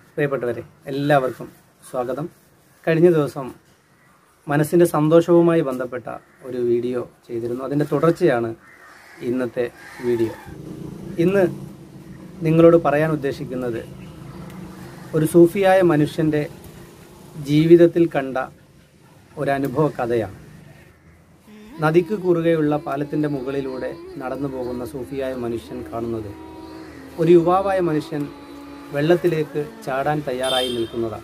പ്രിയപ്പെട്ടവരെ എല്ലാവർക്കും സ്വാഗതം കഴിഞ്ഞ ദിവസം മനസ്സിൻ്റെ സന്തോഷവുമായി ബന്ധപ്പെട്ട ഒരു വീഡിയോ ചെയ്തിരുന്നു അതിൻ്റെ തുടർച്ചയാണ് ഇന്നത്തെ വീഡിയോ ഇന്ന് നിങ്ങളോട് പറയാൻ ഉദ്ദേശിക്കുന്നത് ഒരു സൂഫിയായ മനുഷ്യൻ്റെ ജീവിതത്തിൽ കണ്ട ഒരനുഭവ കഥയാണ് നദിക്ക് കുറുകെയുള്ള പാലത്തിൻ്റെ മുകളിലൂടെ നടന്നു പോകുന്ന സൂഫിയായ മനുഷ്യൻ കാണുന്നത് ഒരു യുവാവായ മനുഷ്യൻ വെള്ളത്തിലേക്ക് ചാടാൻ തയ്യാറായി നിൽക്കുന്നതാണ്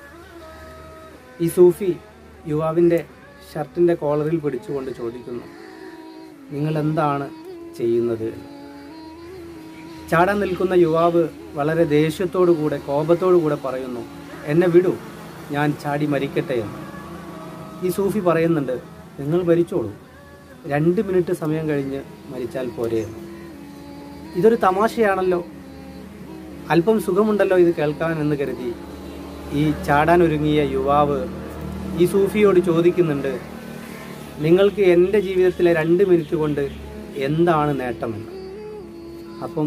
ഈ സൂഫി യുവാവിൻ്റെ ഷർട്ടിൻ്റെ കോളറിൽ പിടിച്ചുകൊണ്ട് ചോദിക്കുന്നു നിങ്ങൾ എന്താണ് ചെയ്യുന്നത് എന്ന്. ചാടാൻ നിൽക്കുന്ന യുവാവ് വളരെ ദേഷ്യത്തോടു കൂടെ കോപത്തോടു കൂടെ പറയുന്നു എന്നെ വിടൂ ഞാൻ ചാടി മരിക്കട്ടെ എന്ന് ഈ സൂഫി പറയുന്നുണ്ട് നിങ്ങൾ മരിച്ചോളൂ രണ്ട് മിനിറ്റ് സമയം കഴിഞ്ഞ് മരിച്ചാൽ പോരെ എന്ന് ഇതൊരു തമാശയാണല്ലോ അല്പം സുഖമുണ്ടല്ലോ ഇത് കേൾക്കാൻ എന്ന് കരുതി ഈ ചാടാൻ ഒരുങ്ങിയ യുവാവ് ഈ സൂഫിയോട് ചോദിക്കുന്നുണ്ട് നിങ്ങൾക്ക് എൻ്റെ ജീവിതത്തിലെ രണ്ട് മിനിറ്റ് കൊണ്ട് എന്താണ് നേട്ടമെന്ന് അപ്പം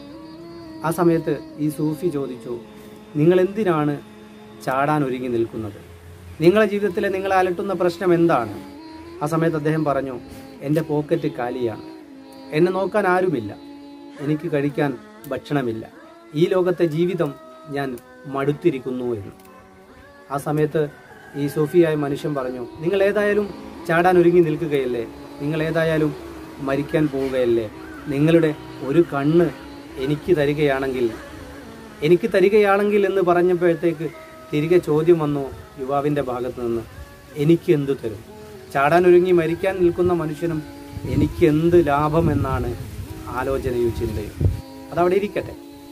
ആ സമയത്ത് ഈ സൂഫി ചോദിച്ചു നിങ്ങൾ എന്തിനാണ് ചാടാൻ ഒരുങ്ങി നിൽക്കുന്നത് നിങ്ങളുടെ ജീവിതത്തിലെ നിങ്ങളെ അലട്ടുന്ന പ്രശ്നം എന്താണ് ആ സമയത്ത് അദ്ദേഹം പറഞ്ഞു എൻ്റെ പോക്കറ്റ് കാലിയാണ് എന്നെ നോക്കാൻ ആരുമില്ല എനിക്ക് കഴിക്കാൻ ഭക്ഷണമില്ല ഈ ലോകത്തെ ജീവിതം ഞാൻ മടുത്തിരിക്കുന്നു എന്ന് ആ സമയത്ത് ഈ സൂഫിയായ മനുഷ്യൻ പറഞ്ഞു നിങ്ങൾ ഏതായാലും ചാടാൻ ഒരുങ്ങി നിൽക്കുകയല്ലേ നിങ്ങൾ ഏതായാലും മരിക്കാൻ പോവുകയല്ലേ നിങ്ങളുടെ ഒരു കണ്ണ് എനിക്ക് തരികയാണെങ്കിൽ എനിക്ക് തരികയാണെങ്കിൽ എന്ന് പറഞ്ഞപ്പോഴത്തേക്ക് തിരികെ ചോദ്യം വന്നു യുവാവിൻ്റെ ഭാഗത്ത് നിന്ന് എനിക്ക് എന്തു തരും ചാടാൻ ഒരുങ്ങി മരിക്കാൻ നിൽക്കുന്ന മനുഷ്യനും എനിക്ക് എന്ത് ലാഭം എന്നാണ് ആലോചനയും ചിന്തയും അതവിടെ ഇരിക്കട്ടെ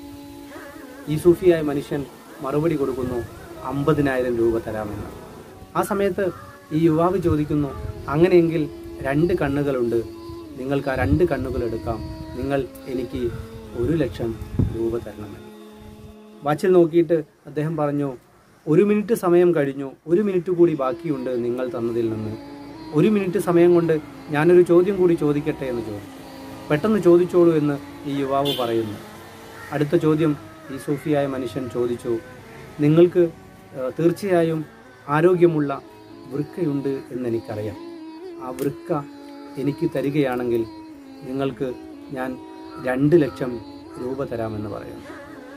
ഈ സൂഫിയായ മനുഷ്യൻ മറുപടി കൊടുക്കുന്നു അമ്പതിനായിരം രൂപ തരാമെന്ന് ആ സമയത്ത് ഈ യുവാവ് ചോദിക്കുന്നു അങ്ങനെയെങ്കിൽ രണ്ട് കണ്ണുകളുണ്ട് നിങ്ങൾക്ക് ആ രണ്ട് കണ്ണുകൾ എടുക്കാം നിങ്ങൾ എനിക്ക് ഒരു ലക്ഷം രൂപ തരണമെന്ന് വാച്ചിൽ നോക്കിയിട്ട് അദ്ദേഹം പറഞ്ഞു ഒരു മിനിറ്റ് സമയം കഴിഞ്ഞു ഒരു മിനിറ്റ് കൂടി ബാക്കിയുണ്ട് നിങ്ങൾ തന്നതിൽ നിന്ന് ഒരു മിനിറ്റ് സമയം കൊണ്ട് ഞാനൊരു ചോദ്യം കൂടി ചോദിക്കട്ടെ എന്ന് ചോദിച്ചു പെട്ടെന്ന് ചോദിച്ചോളൂ എന്ന് ഈ യുവാവ് പറയുന്നു അടുത്ത ചോദ്യം ഈ സൂഫിയായ മനുഷ്യൻ ചോദിച്ചു നിങ്ങൾക്ക് ഏഹ്, തീർച്ചയായും ആരോഗ്യമുള്ള വൃക്കയുണ്ട് എന്നെനിക്കറിയാം ആ വൃക്ക എനിക്ക് തരികയാണെങ്കിൽ നിങ്ങൾക്ക് ഞാൻ രണ്ട് ലക്ഷം രൂപ തരാമെന്ന് പറയുന്നു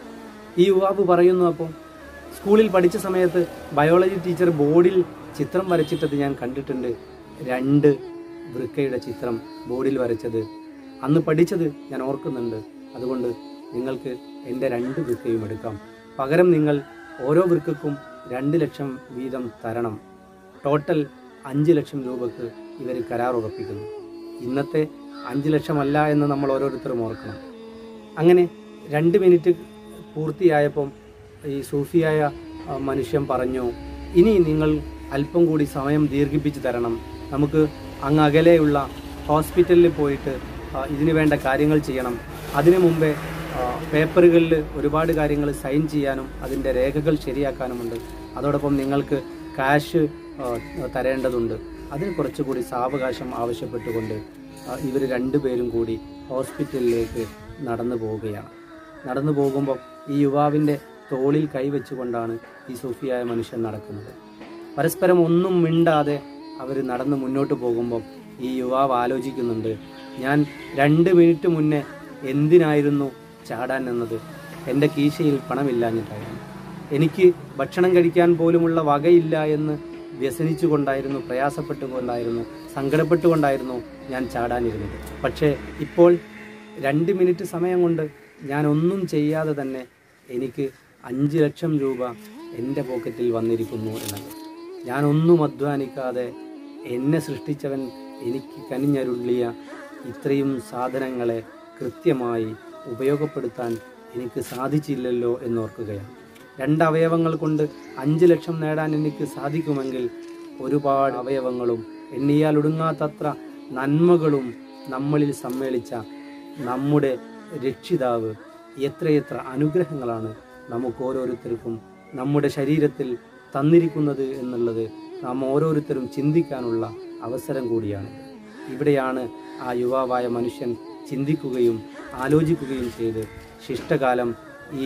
ഈ യുവാവ് പറയുന്നു അപ്പോൾ സ്കൂളിൽ പഠിച്ച സമയത്ത് ബയോളജി ടീച്ചർ ബോർഡിൽ ചിത്രം വരച്ചിട്ടത് ഞാൻ കണ്ടിട്ടുണ്ട് രണ്ട് വൃക്കയുടെ ചിത്രം ബോർഡിൽ വരച്ചത് അന്ന് പഠിച്ചത് ഞാൻ ഓർക്കുന്നുണ്ട് അതുകൊണ്ട് നിങ്ങൾക്ക് എൻ്റെ രണ്ട് വൃക്കയും എടുക്കാം പകരം നിങ്ങൾ ഓരോ വൃക്കക്കും രണ്ട് ലക്ഷം വീതം തരണം ടോട്ടൽ അഞ്ച് ലക്ഷം രൂപക്ക് ഇവർ കരാർ ഉറപ്പിക്കുന്നു ഇന്നത്തെ അഞ്ച് ലക്ഷമല്ല എന്ന് നമ്മൾ ഓരോരുത്തരും ഓർക്കണം അങ്ങനെ രണ്ട് മിനിറ്റ് പൂർത്തിയായപ്പം ഈ സൂഫിയായ ആ, മനുഷ്യൻ പറഞ്ഞു ഇനി നിങ്ങൾ അല്പം കൂടി സമയം ദീർഘിപ്പിച്ച് തരണം നമുക്ക് അങ്ങ് അകലെയുള്ള ഹോസ്പിറ്റലിൽ പോയിട്ട് ആ, ഇതിനു വേണ്ട കാര്യങ്ങൾ ചെയ്യണം അതിനു മുമ്പേ ആ, പേപ്പറുകളിൽ ഒരുപാട് കാര്യങ്ങൾ സൈൻ ചെയ്യാനും അതിൻ്റെ രേഖകൾ ശരിയാക്കാനുമുണ്ട് അതോടൊപ്പം നിങ്ങൾക്ക് കാശ് ആ, തരേണ്ടതുണ്ട് അതിന് കുറച്ചുകൂടി സാവകാശം ആവശ്യപ്പെട്ടുകൊണ്ട് ഇവർ രണ്ടുപേരും കൂടി ഹോസ്പിറ്റലിലേക്ക് നടന്നു പോവുകയാണ് നടന്നു പോകുമ്പോൾ ഈ യുവാവിൻ്റെ തോളിൽ കൈവച്ചുകൊണ്ടാണ് ഈ സൂഫിയായ മനുഷ്യൻ നടക്കുന്നത് പരസ്പരം ഒന്നും മിണ്ടാതെ അവർ നടന്ന് മുന്നോട്ട് പോകുമ്പോൾ ഈ യുവാവ് ആലോചിക്കുന്നുണ്ട് ഞാൻ രണ്ട് മിനിറ്റ് മുന്നേ എന്തിനായിരുന്നു ചാടാൻ എന്നത് എൻ്റെ കീശയിൽ പണമില്ലാഞ്ഞിട്ടായിരുന്നു എനിക്ക് ഭക്ഷണം കഴിക്കാൻ പോലുമുള്ള വകയില്ല എന്ന് വ്യസനിച്ചുകൊണ്ടായിരുന്നു പ്രയാസപ്പെട്ടുകൊണ്ടായിരുന്നു സങ്കടപ്പെട്ടുകൊണ്ടായിരുന്നു ഞാൻ ചാടാനിരുന്നത് പക്ഷേ ഇപ്പോൾ രണ്ട് മിനിറ്റ് സമയം കൊണ്ട് ഞാൻ ഒന്നും ചെയ്യാതെ തന്നെ എനിക്ക് അഞ്ച് ലക്ഷം രൂപ എൻ്റെ പോക്കറ്റിൽ വന്നിരിക്കുന്നു എന്നത് ഞാൻ ഒന്നും അധ്വാനിക്കാതെ എന്നെ സൃഷ്ടിച്ചവൻ എനിക്ക് കനിഞ്ഞരുളിയ ഇത്രയും സാധനങ്ങളെ കൃത്യമായി ഉപയോഗപ്പെടുത്താൻ എനിക്ക് സാധിച്ചില്ലല്ലോ എന്നോർക്കുകയാണ് രണ്ട് അവയവങ്ങൾ കൊണ്ട് അഞ്ച് ലക്ഷം നേടാൻ എനിക്ക് സാധിക്കുമെങ്കിൽ ഒരുപാട് അവയവങ്ങളും എണ്ണിയാൽ ഒടുങ്ങാത്തത്ര നന്മകളും നമ്മളിൽ സമ്മേളിച്ച നമ്മുടെ രക്ഷിതാവ് എത്രയെത്ര അനുഗ്രഹങ്ങളാണ് നമുക്ക് ഓരോരുത്തർക്കും നമ്മുടെ ശരീരത്തിൽ തന്നിരിക്കുന്നത് എന്നുള്ളത് നാം ഓരോരുത്തരും ചിന്തിക്കാനുള്ള അവസരം കൂടിയാണ് ഇവിടെയാണ് ആ യുവാവായ മനുഷ്യൻ ചിന്തിക്കുകയും ആലോചിക്കുകയും ചെയ്ത് ശിഷ്ടകാലം ഈ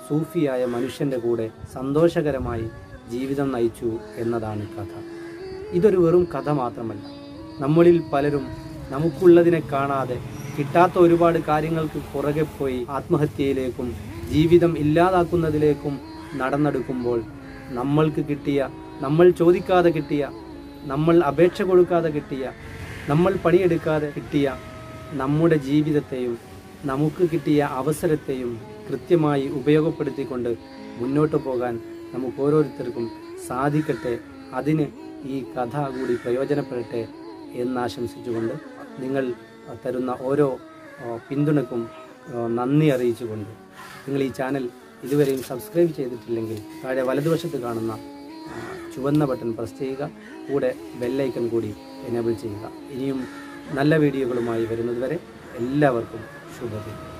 സൂഫിയായ മനുഷ്യൻ്റെ കൂടെ സന്തോഷകരമായി ജീവിതം നയിച്ചു എന്നതാണ് കഥ ഇതൊരു വെറും കഥ മാത്രമല്ല നമ്മളിൽ പലരും നമുക്കുള്ളതിനെ കാണാതെ കിട്ടാത്ത ഒരുപാട് കാര്യങ്ങൾക്ക് പുറകെ പോയി ആത്മഹത്യയിലേക്കും ജീവിതം ഇല്ലാതാക്കുന്നതിലേക്കും നടന്നെടുക്കുമ്പോൾ നമ്മൾക്ക് കിട്ടിയ നമ്മൾ ചോദിക്കാതെ കിട്ടിയ നമ്മൾ അപേക്ഷ കൊടുക്കാതെ കിട്ടിയ നമ്മൾ പണിയെടുക്കാതെ കിട്ടിയ നമ്മുടെ ജീവിതത്തെയും നമുക്ക് കിട്ടിയ അവസരത്തെയും കൃത്യമായി ഉപയോഗപ്പെടുത്തിക്കൊണ്ട് മുന്നോട്ട് പോകാൻ നമുക്ക് ഓരോരുത്തർക്കും സാധിക്കട്ടെ അതിന് ഈ കഥ കൂടി പ്രയോജനപ്പെടട്ടെ എന്നാശംസിച്ചുകൊണ്ട് നിങ്ങൾ തരുന്ന ഓരോ ആ, പിന്തുണക്കും ആ, നന്ദി അറിയിച്ചുകൊണ്ട് നിങ്ങൾ ഈ ചാനൽ ഇതുവരെയും സബ്സ്ക്രൈബ് ചെയ്തിട്ടില്ലെങ്കിൽ താഴെ വലതുവശത്ത് കാണുന്ന ആ, ചുവന്ന ബട്ടൺ പ്രസ് ചെയ്യുക കൂടെ ബെല്ലൈക്കൺ കൂടി എനേബിൾ ചെയ്യുക ഇനിയും നല്ല വീഡിയോകളുമായി വരുന്നതുവരെ എല്ലാവർക്കും ശുഭദിനം